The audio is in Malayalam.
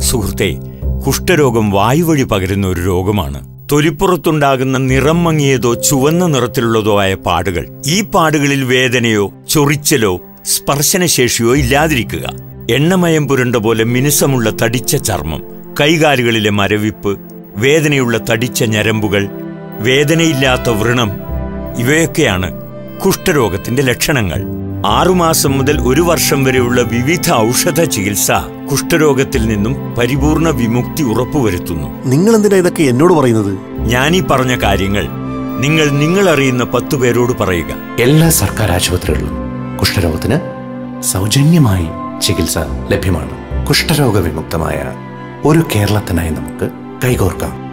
സുഹൃത്തെ കുഷ്ഠരോഗം വായുവഴി പകരുന്ന ഒരു രോഗമാണ് തൊലിപ്പുറത്തുണ്ടാകുന്ന നിറം മങ്ങിയതോ ചുവന്ന നിറത്തിലുള്ളതോ ആയ പാടുകൾ ഈ പാടുകളിൽ വേദനയോ ചൊറിച്ചലോ സ്പർശനശേഷിയോ ഇല്ലാതിരിക്കുക എണ്ണമയം പുരണ്ട പോലെ മിനുസമുള്ള തടിച്ച ചർമ്മം കൈകാലുകളിലെ മരവിപ്പ് വേദനയുള്ള തടിച്ച ഞരമ്പുകൾ വേദനയില്ലാത്ത വ്രണം ഇവയൊക്കെയാണ് കുഷ്ഠരോഗത്തിന്റെ ലക്ഷണങ്ങൾ ആറുമാസം മുതൽ ഒരു വർഷം വരെയുള്ള വിവിധ ഔഷധ ചികിത്സ കുഷ്ഠരോഗത്തിൽ നിന്നും പരിപൂർണ വിമുക്തി ഉറപ്പുവരുത്തുന്നു നിങ്ങൾ എന്തിനാ ഇതൊക്കെ എന്നോട് പറയുന്നത് ഞാനീ പറഞ്ഞ കാര്യങ്ങൾ നിങ്ങൾ നിങ്ങൾ അറിയുന്ന പത്തു പേരോട് പറയുക എല്ലാ സർക്കാർ ആശുപത്രികളിലും കുഷ്ഠരോഗത്തിന് സൗജന്യമായി ചികിത്സ ലഭ്യമാണ് കുഷ്ഠരോഗ വിമുക്തമായ ഒരു കേരളത്തിനായി നമുക്ക് കൈകോർക്കാം